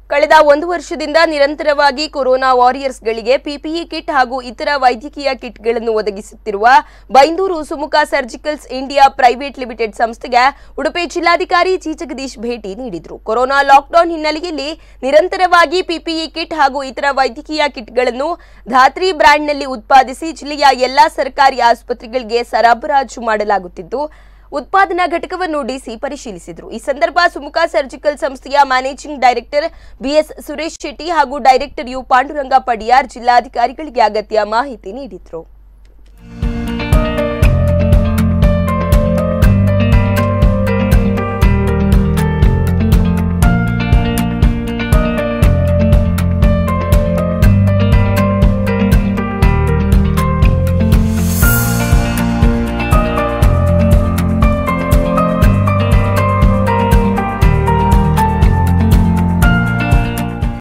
ಕಳೆದ ಒಂದು ವರ್ಷದಿಂದ ನಿರಂತರವಾಗಿ ಕೊರೋನಾ ವಾರಿಯರ್ಸ್ಗಳಿಗೆ ಪಿಪಿಇ ಕಿಟ್ ಹಾಗೂ ಇತರ ವೈದ್ಯಕೀಯ ಕಿಟ್ಗಳನ್ನು ಒದಗಿಸುತ್ತಿರುವ Byndoor Sumukha surgicals India private limited ಸಂಸ್ಥೆಗೆ ಉಡುಪಿ ಜಿಲ್ಲಾಧಿಕಾರಿ ಜಿ ಜಗದೀಶ್ ಭೇಟಿ ನೀಡಿದರು ಕೊರೋನಾ ಲಾಕ್ಡೌನ್ ಹಿನ್ನೆಲೆಯಲ್ಲಿ ನಿರಂತರವಾಗಿ ಪಿಪಿಇ ಕಿಟ್ ಹಾಗೂ ಇತರ ವೈದ್ಯಕೀಯ ಕಿಟ್ಗಳನ್ನು ಧಾತ್ರಿ ಬ್ರ್ಯಾಂಡ್ನಲ್ಲಿ ಉತ್ಪಾದಿಸಿ ಜಿಲ್ಲೆಯ ಎಲ್ಲಾ ಸರ್ಕಾರಿ ಆಸ್ಪತ್ರೆಗಳಿಗೆ ಸರಬರಾಜು ಮಾಡಲಾಗುತ್ತಿದ್ದು ಉತ್ಪಾದನಾ ಘಟಕವನ್ನು ಡಿಸಿ ಪರಿಶೀಲಿಸಿದರು ಈ ಸಂದರ್ಭ ಸುಮುಖ ಸರ್ಜಿಕಲ್ ಸಂಸ್ಥೆಯ managing director B S Suresh Shetty ಹಾಗೂ ಡೈರೆಕ್ಟರ್ ಯು ಪಾಂಡುರಂಗ ಪಡಿಯಾರ್ ಜಿಲ್ಲಾಧಿಕಾರಿಗಳಿಗೆ ಅಗತ್ಯ ಮಾಹಿತಿ ನೀಡಿದರು